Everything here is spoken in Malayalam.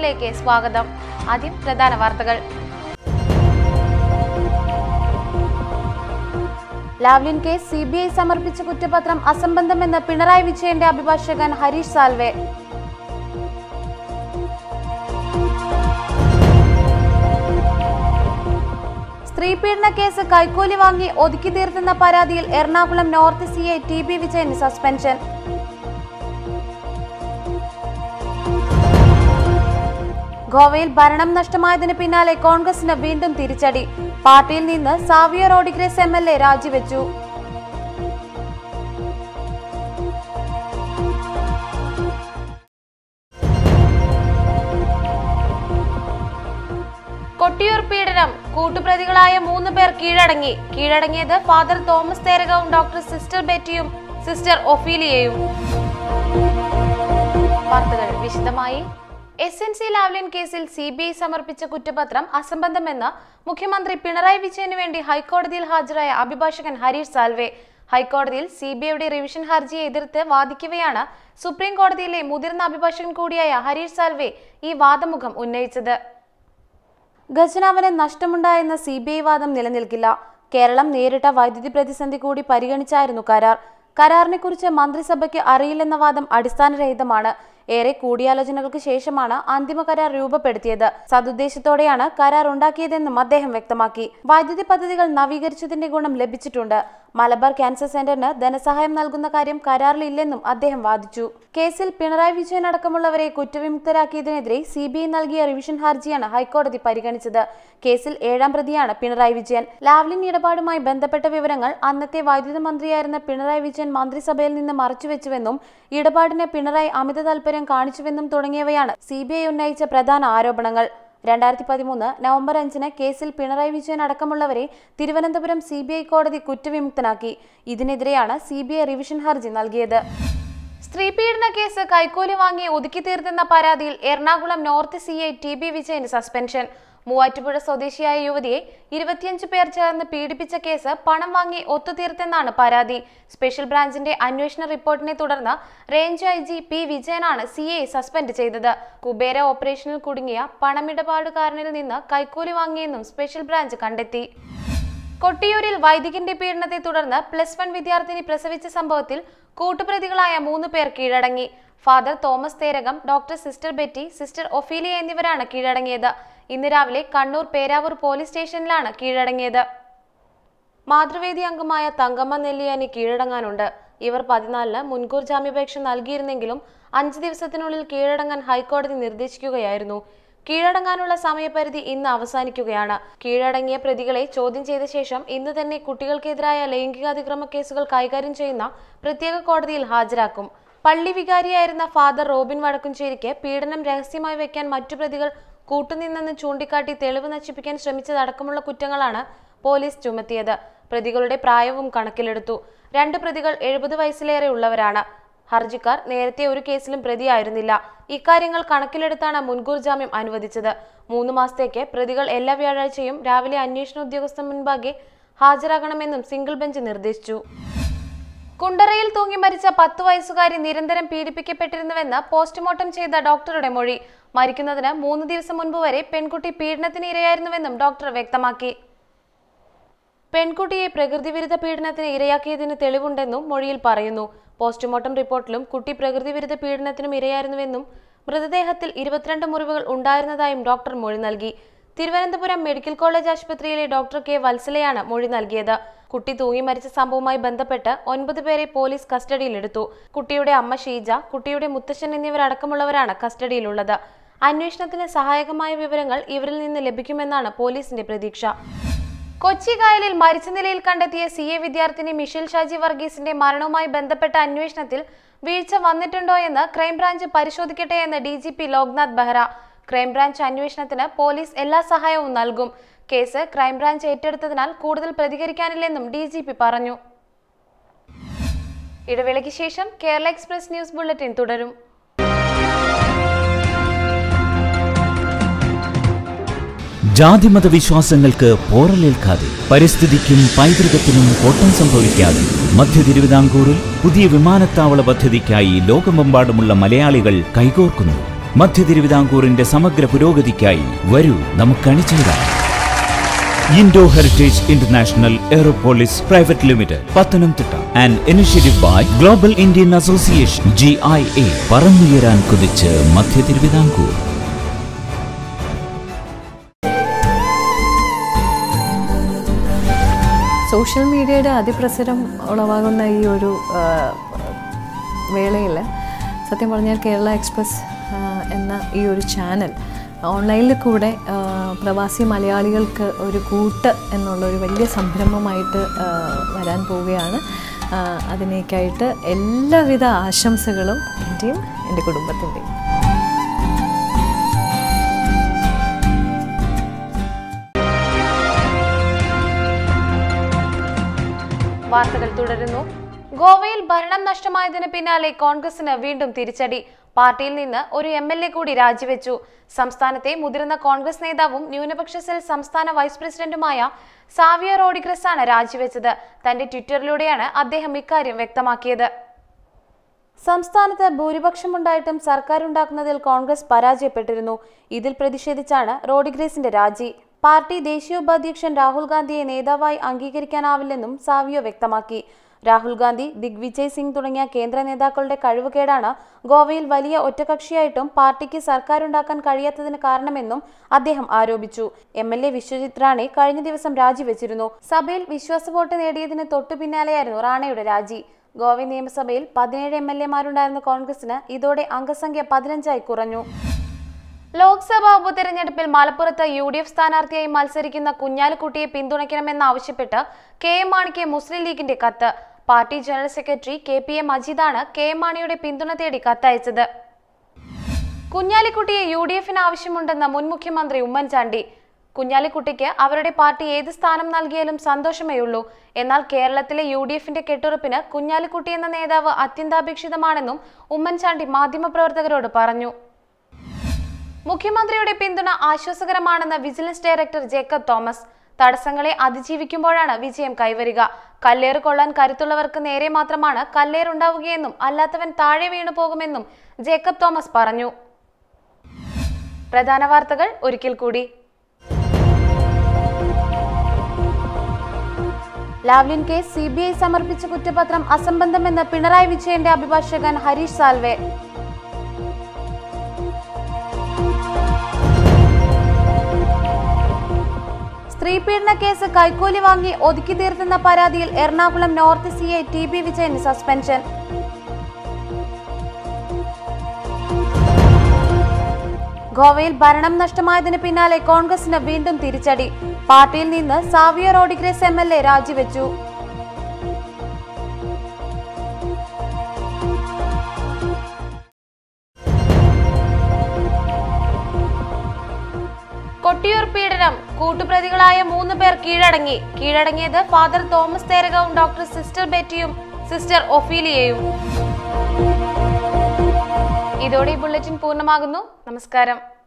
ന്യൂസിലേക്ക് സ്വാഗതം ആദ്യം പ്രധാന വാർത്തകൾ Lavalin case C B I സമർപ്പിച്ച കുറ്റപത്രം അസംബന്ധമെന്ന് പിണറായി വിജയന്റെ അഭിഭാഷകൻ ഹരീഷ് സാൽവെ സ്ത്രീപീഡന കേസ് കൈക്കൂലി വാങ്ങി ഒതുക്കി തീർത്തെന്ന പരാതിയിൽ Ernakulam north C I T B വിജയന് സസ്പെൻഷൻ ഗോവയിൽ ഭരണം നഷ്ടമായതിന് പിന്നാലെ കോൺഗ്രസിന് വീണ്ടും തിരിച്ചടി പാർട്ടിയിൽ നിന്ന് Savio Rodrigues M L A രാജിവെച്ചു കൊട്ടിയൂർ പീഡനം കൂട്ടുപ്രതികളായ മൂന്ന് പേർ കീഴടങ്ങി കീഴടങ്ങിയത് ഫാദർ തോമസ് തേരകവും ഡോക്ടർ സിസ്റ്റർ ബെറ്റിയും സിസ്റ്റർ ഒഫീലിയയും വാർത്തകൾ വിശദമായി എസ് എൻ സി ലാവ്ലിൻ കേസിൽ സി ബി ഐ സമർപ്പിച്ച കുറ്റപത്രം അസംബന്ധമെന്ന് മുഖ്യമന്ത്രി പിണറായി വിജയന് വേണ്ടി ഹൈക്കോടതിയിൽ ഹാജരായ അഭിഭാഷകൻ ഹരീഷ് സാൽവെ ഹൈക്കോടതിയിൽ സി ബി ഐയുടെ റിവിഷൻ ഹർജിയെ എതിർത്ത് വാദിക്കവെയാണ് സുപ്രീം കോടതിയിലെ മുതിർന്ന അഭിഭാഷകൻ കൂടിയായ ഹരീഷ് സാൽവെ ഈ വാദമുഖം ഉന്നയിച്ചത് ഖജനാവിന് നഷ്ടമുണ്ടായെന്ന സി ബി ഐ വാദം നിലനിൽക്കില്ല കേരളം നേരിട്ട വൈദ്യുതി പ്രതിസന്ധി കൂടി പരിഗണിച്ചായിരുന്നു കരാർ കരാറിനെ കുറിച്ച് മന്ത്രിസഭയ്ക്ക് അറിയില്ലെന്ന വാദം അടിസ്ഥാനരഹിതമാണ് ഏറെ കൂടിയാലോചനകൾക്ക് ശേഷമാണ് അന്തിമ കരാർ രൂപപ്പെടുത്തിയത് സതുദ്ദേശത്തോടെയാണ് കരാർ ഉണ്ടാക്കിയതെന്നും അദ്ദേഹം വ്യക്തമാക്കി വൈദ്യുതി പദ്ധതികൾ നവീകരിച്ചതിന്റെ ഗുണം ലഭിച്ചിട്ടുണ്ട് മലബാർ ക്യാൻസർ സെന്ററിന് ധനസഹായം നൽകുന്ന കാര്യം കരാറിലില്ലെന്നും അദ്ദേഹം വാദിച്ചു കേസിൽ പിണറായി വിജയൻ അടക്കമുള്ളവരെ കുറ്റവിമുക്തരാക്കിയതിനെതിരെ സി ബി ഐ നൽകിയ റിവിഷൻ ഹർജിയാണ് ഹൈക്കോടതി പരിഗണിച്ചത് കേസിൽ ഏഴാം പ്രതിയാണ് പിണറായി വിജയൻ ലാവ്ലിൻ ഇടപാടുമായി ബന്ധപ്പെട്ട വിവരങ്ങൾ അന്നത്തെ വൈദ്യുത മന്ത്രിയായിരുന്ന പിണറായി വിജയൻ മന്ത്രിസഭയിൽ നിന്ന് മറച്ചുവെച്ചുവെന്നും ഇടപാടിന് പിണറായി അമിത താൽപര്യം കാണിച്ചുവെന്നും തുടങ്ങിയവയാണ് സി ബി ഐ ഉന്നയിച്ച പ്രധാന ആരോപണങ്ങൾ രണ്ടായിരത്തി പതിമൂന്ന് നവംബർ അഞ്ചിന് കേസിൽ പിണറായി വിജയൻ അടക്കമുള്ളവരെ തിരുവനന്തപുരം സി ബി ഐ കോടതി കുറ്റവിമുക്തനാക്കി ഇതിനെതിരെയാണ് സി ബി ഐ റിവിഷൻ ഹർജി നൽകിയത് സ്ത്രീപീഡന കേസ് കൈക്കൂലി വാങ്ങി ഒതുക്കി തീർത്തെന്ന പരാതിയിൽ Ernakulam north C I T B വിജയന് സസ്പെൻഷൻ മൂവാറ്റുപുഴ സ്വദേശിയായ യുവതിയെ ഇരുപത്തിയഞ്ച് പേർ ചേർന്ന് പീഡിപ്പിച്ച കേസ് പണം വാങ്ങി ഒത്തുതീർത്തെന്നാണ് പരാതി സ്പെഷ്യൽ ബ്രാഞ്ചിന്റെ അന്വേഷണ റിപ്പോർട്ടിനെ തുടർന്ന് റേഞ്ച് ഐ ജി പി വിജയനാണ് സി ഐ സസ്പെൻഡ് ചെയ്തത് കുബേര ഓപ്പറേഷനിൽ കുടുങ്ങിയ പണമിടപാടുകാരനിൽ നിന്ന് കൈക്കൂലി വാങ്ങിയെന്നും സ്പെഷ്യൽ ബ്രാഞ്ച് കണ്ടെത്തി കൊട്ടിയൂരിൽ വൈദികന്റെ പീഡനത്തെ തുടർന്ന് പ്ലസ് വൺ വിദ്യാർത്ഥിനി പ്രസവിച്ച സംഭവത്തിൽ കൂട്ടുപ്രതികളായ മൂന്ന് പേർ കീഴടങ്ങി father Thomas Therakam doctor sister Betty sister Ophelia എന്നിവരാണ് കീഴടങ്ങിയത് ഇന്ന് രാവിലെ കണ്ണൂർ പേരാവൂർ പോലീസ് സ്റ്റേഷനിലാണ് കീഴടങ്ങിയത് മാതൃവേദി അംഗമായ തങ്കമ്മ നെല്ലിയാനി കീഴടങ്ങാനുണ്ട് ഇവർ പതിനാലിന് മുൻകൂർ ജാമ്യാപേക്ഷ നൽകിയിരുന്നെങ്കിലും അഞ്ച് ദിവസത്തിനുള്ളിൽ കീഴടങ്ങാൻ ഹൈക്കോടതി നിർദ്ദേശിക്കുകയായിരുന്നു കീഴടങ്ങാനുള്ള സമയപരിധി ഇന്ന് അവസാനിക്കുകയാണ് കീഴടങ്ങിയ പ്രതികളെ ചോദ്യം ചെയ്ത ശേഷം ഇന്ന് തന്നെ കുട്ടികൾക്കെതിരായ ലൈംഗികാതിക്രമ കേസുകൾ കൈകാര്യം ചെയ്യുന്ന പ്രത്യേക കോടതിയിൽ ഹാജരാക്കും പള്ളി വികാരിയായിരുന്ന ഫാദർ റോബിൻ വടക്കുംചേരിക്ക് പീഡനം രഹസ്യമായി വെക്കാൻ മറ്റു പ്രതികൾ കൂട്ടുനിന്നെന്ന് ചൂണ്ടിക്കാട്ടി തെളിവ് നശിപ്പിക്കാൻ ശ്രമിച്ചതടക്കമുള്ള കുറ്റങ്ങളാണ് പോലീസ് ചുമത്തിയത് പ്രതികളുടെ പ്രായവും കണക്കിലെടുത്തു രണ്ട് പ്രതികൾ എഴുപത് വയസ്സിലേറെ ഉള്ളവരാണ് ഹർജിക്കാർ നേരത്തെ ഒരു കേസിലും പ്രതിയായിരുന്നില്ല ഇക്കാര്യങ്ങൾ കണക്കിലെടുത്താണ് മുൻകൂർ ജാമ്യം അനുവദിച്ചത് മൂന്ന് മാസത്തേക്ക് പ്രതികൾ എല്ലാ വ്യാഴാഴ്ചയും രാവിലെ അന്വേഷണ ഉദ്യോഗസ്ഥൻ മുൻപാകെ ഹാജരാകണമെന്നും സിംഗിൾ ബെഞ്ച് നിർദ്ദേശിച്ചു കുണ്ടറയിൽ തൂങ്ങി മരിച്ച പത്ത് വയസ്സുകാരി നിരന്തരം പീഡിപ്പിക്കപ്പെട്ടിരുന്നുവെന്ന് പോസ്റ്റ്മോർട്ടം ചെയ്ത ഡോക്ടറുടെ മൊഴി മരിക്കുന്നതിന് മൂന്ന് ദിവസം മുൻപ് വരെ പെൺകുട്ടി പീഡനത്തിന് ഇരയായിരുന്നുവെന്നും ഡോക്ടർ വ്യക്തമാക്കി പെൺകുട്ടിയെ പ്രകൃതിവിരുദ്ധ പീഡനത്തിന് ഇരയാക്കിയതിന് തെളിവുണ്ടെന്നും മൊഴിയിൽ പറയുന്നു പോസ്റ്റ്മോർട്ടം റിപ്പോർട്ടിലും കുട്ടി പ്രകൃതിവിരുദ്ധ പീഡനത്തിനും ഇരയായിരുന്നുവെന്നും മൃതദേഹത്തിൽ ഇരുപത്തിരണ്ട് മുറിവുകൾ ഉണ്ടായിരുന്നതായും ഡോക്ടർ മൊഴി നൽകി തിരുവനന്തപുരം മെഡിക്കൽ കോളേജ് ആശുപത്രിയിലെ ഡോക്ടർ കെ വത്സലയാണ് മൊഴി നൽകിയത് കുട്ടി തൂങ്ങി മരിച്ച സംഭവവുമായി ബന്ധപ്പെട്ട് ഒൻപത് പേരെ പോലീസ് കസ്റ്റഡിയിലെടുത്തു കുട്ടിയുടെ അമ്മ ഷീജ കുട്ടിയുടെ മുത്തശ്ശൻ എന്നിവരടക്കമുള്ളവരാണ് കസ്റ്റഡിയിലുള്ളത് അന്വേഷണത്തിന് സഹായകമായ വിവരങ്ങൾ ഇവരിൽ നിന്ന് ലഭിക്കുമെന്നാണ് പോലീസിന്റെ പ്രതീക്ഷ കൊച്ചി കായലിൽ മരിച്ച നിലയിൽ കണ്ടെത്തിയ സി എ വിദ്യാർത്ഥിനി മിഷേൽ ഷാജി വർഗീസിന്റെ മരണവുമായി ബന്ധപ്പെട്ട അന്വേഷണത്തിൽ വീഴ്ച വന്നിട്ടുണ്ടോ എന്ന് ക്രൈംബ്രാഞ്ച് പരിശോധിക്കട്ടെ എന്ന് D G P Loknath Behera crime branch അന്വേഷണത്തിന് പോലീസ് എല്ലാ സഹായവും നൽകും കേസ് ക്രൈംബ്രാഞ്ച് ഏറ്റെടുത്തതിനാൽ കൂടുതൽ പ്രതികരിക്കാനില്ലെന്നും ഡി ജി പി പറഞ്ഞു ഇടവേളയ്ക്ക് ശേഷം കേരള എക്സ്പ്രസ് ന്യൂസ് ബുള്ളറ്റിൻ തുടരും ജാതിമത വിശ്വാസങ്ങൾക്ക് പോറലേൽക്കാതെ പരിസ്ഥിതിക്കും പൈതൃകത്തിനും കോട്ടം സംഭവിക്കാതെ മധ്യ തിരുവിതാംകൂറിൽ പുതിയ വിമാനത്താവള പദ്ധതിക്കായി ലോകമെമ്പാടുമുള്ള മലയാളികൾ കൈകോർക്കുന്നു മധ്യ തിരുവിതാംകൂറിന്റെ സമഗ്ര പുരോഗതിക്കായി വരൂ നമുക്ക് അണിചേരാം Indo heritage international aeropolis private limited Pathanamthitta and initiative by global Indian association G I A പറന്നുയരാൻ കുതിച്ച് മധ്യ തിരുവിതാംകൂർ സോഷ്യൽ മീഡിയയുടെ അതിപ്രസരം ഉളവാകുന്ന ഈ ഒരു വേളയിൽ സത്യം പറഞ്ഞാൽ കേരള എക്സ്പ്രസ് ആ, എന്ന ഈ ഒരു ചാനൽ ഓൺലൈനിൽ കൂടെ ആ, പ്രവാസി മലയാളികൾക്ക് ഒരു കൂട്ട് എന്നുള്ള ഒരു വലിയ സംരംഭമായിട്ട് ആ, വരാൻ പോവുകയാണ് ആ, അതിനേക്കായിട്ട് എല്ലാവിധ ആശംസകളും എൻ്റെയും എൻ്റെ കുടുംബത്തിൻ്റെയും വാർത്തകൾ തുടരുന്നു ഗോവയിൽ ഭരണം നഷ്ടമായതിന് പിന്നാലെ കോൺഗ്രസിന് വീണ്ടും തിരിച്ചടി പാർട്ടിയിൽ നിന്ന് ഒരു എം എൽ എ കൂടി രാജിവെച്ചു സംസ്ഥാനത്തെ മുതിർന്ന കോൺഗ്രസ് നേതാവും ന്യൂനപക്ഷ സെൽ സംസ്ഥാന വൈസ് പ്രസിഡന്റുമായ സാവിയ റോഡിഗ്രസ് ആണ് രാജിവെച്ചത് തന്റെ ട്വിറ്ററിലൂടെയാണ് അദ്ദേഹം ഇക്കാര്യം വ്യക്തമാക്കിയത് സംസ്ഥാനത്ത് ഭൂരിപക്ഷമുണ്ടായിട്ടും സർക്കാർ ഉണ്ടാക്കുന്നതിൽ കോൺഗ്രസ് പരാജയപ്പെട്ടിരുന്നു ഇതിൽ പ്രതിഷേധിച്ചാണ് റോഡിഗ്രേസിന്റെ രാജി പാർട്ടി ദേശീയ ഉപാധ്യക്ഷൻ രാഹുൽ ഗാന്ധിയെ നേതാവായി അംഗീകരിക്കാനാവില്ലെന്നും സാവിയോ വ്യക്തമാക്കി രാഹുൽ ഗാന്ധി ദിഗ്വിജയ് സിംഗ് തുടങ്ങിയ കേന്ദ്ര നേതാക്കളുടെ കഴിവുകേടാണ് ഗോവയിൽ വലിയ ഒറ്റകക്ഷിയായിട്ടും പാർട്ടിക്ക് സർക്കാരുണ്ടാക്കാൻ കഴിയാത്തതിന് കാരണമെന്നും അദ്ദേഹം ആരോപിച്ചു M L A Vishwajit Rane കഴിഞ്ഞ ദിവസം രാജിവെച്ചിരുന്നു സഭയിൽ വിശ്വാസ വോട്ട് നേടിയതിന് തൊട്ടു പിന്നാലെയായിരുന്നു റാണയുടെ രാജി ഗോവ നിയമസഭയിൽ പതിനേഴ് എം എൽ എമാരുണ്ടായിരുന്ന കോൺഗ്രസിന് ഇതോടെ അംഗസംഖ്യ പതിനഞ്ചായി കുറഞ്ഞു ലോക്സഭാ ഉപതെരഞ്ഞെടുപ്പിൽ മലപ്പുറത്ത് യു ഡി എഫ് സ്ഥാനാർത്ഥിയായി മത്സരിക്കുന്ന കുഞ്ഞാലിക്കുട്ടിയെ പിന്തുണയ്ക്കണമെന്നാവശ്യപ്പെട്ട് കെ എം മാണിക്ക് മുസ്ലിം ലീഗിന്റെ കത്ത് party general secretary K P A മജീദാണ് കെ എം മാണിയുടെ പിന്തുണ തേടി കത്തയച്ചത് കുഞ്ഞാലിക്കുട്ടിയെ യു ഡി എഫിന് ആവശ്യമുണ്ടെന്ന് മുൻ മുഖ്യമന്ത്രി ഉമ്മൻചാണ്ടി കുഞ്ഞാലിക്കുട്ടിക്ക് അവരുടെ പാർട്ടി ഏത് സ്ഥാനം നൽകിയാലും സന്തോഷമേ ഉള്ളൂ എന്നാൽ കേരളത്തിലെ യു ഡി എഫിന്റെ കെട്ടുറപ്പിന് കുഞ്ഞാലിക്കുട്ടി എന്ന നേതാവ് അത്യന്താപേക്ഷിതമാണെന്നും ഉമ്മൻചാണ്ടി മാധ്യമപ്രവർത്തകരോട് പറഞ്ഞു മുഖ്യമന്ത്രിയുടെ പിന്തുണ ആശ്വാസകരമാണെന്ന് വിജിലൻസ് ഡയറക്ടർ ജേക്കബ് തോമസ് തടസ്സങ്ങളെ അതിജീവിക്കുമ്പോഴാണ് വിജയം കൈവരിക കല്ലേറ് കൊള്ളാൻ കരുത്തുള്ളവർക്ക് നേരെ മാത്രമാണ് കല്ലേറുണ്ടാവുകയെന്നും അല്ലാത്തവൻ താഴെ വീണു പോകുമെന്നും ജേക്കബ് തോമസ് പറഞ്ഞു പ്രധാന വാർത്തകൾ ഒരിക്കൽ കൂടി Lavalin case C B I സമർപ്പിച്ച കുറ്റപത്രം അസംബന്ധമെന്ന് പിണറായി വിജയന്റെ അഭിഭാഷകൻ ഹരീഷ് സാൽവെ സ്ത്രീപീഡന കേസ് കൈക്കൂലി വാങ്ങി ഒതുക്കി തീർത്തെന്ന പരാതിയിൽ Ernakulam north C I T B വിജയന് സസ്പെൻഷൻ ഗോവയിൽ ഭരണം നഷ്ടമായതിന് പിന്നാലെ കോൺഗ്രസിന് വീണ്ടും തിരിച്ചടി പാർട്ടിയിൽ നിന്ന് Savio Rodrigues M L A രാജിവെച്ചു കൊട്ടിയൂർ പീഡനം കൂട്ടുപ്രതികളായ മൂന്ന് പേർ കീഴടങ്ങി കീഴടങ്ങിയത് ഫാദർ തോമസ് തേരകവും ഡോക്ടർ സിസ്റ്റർ ബെറ്റിയും സിസ്റ്റർ ഒഫീലിയയും ഇതോടെ ഈ ബുള്ളറ്റിൻ പൂർണ്ണമാകുന്നു നമസ്കാരം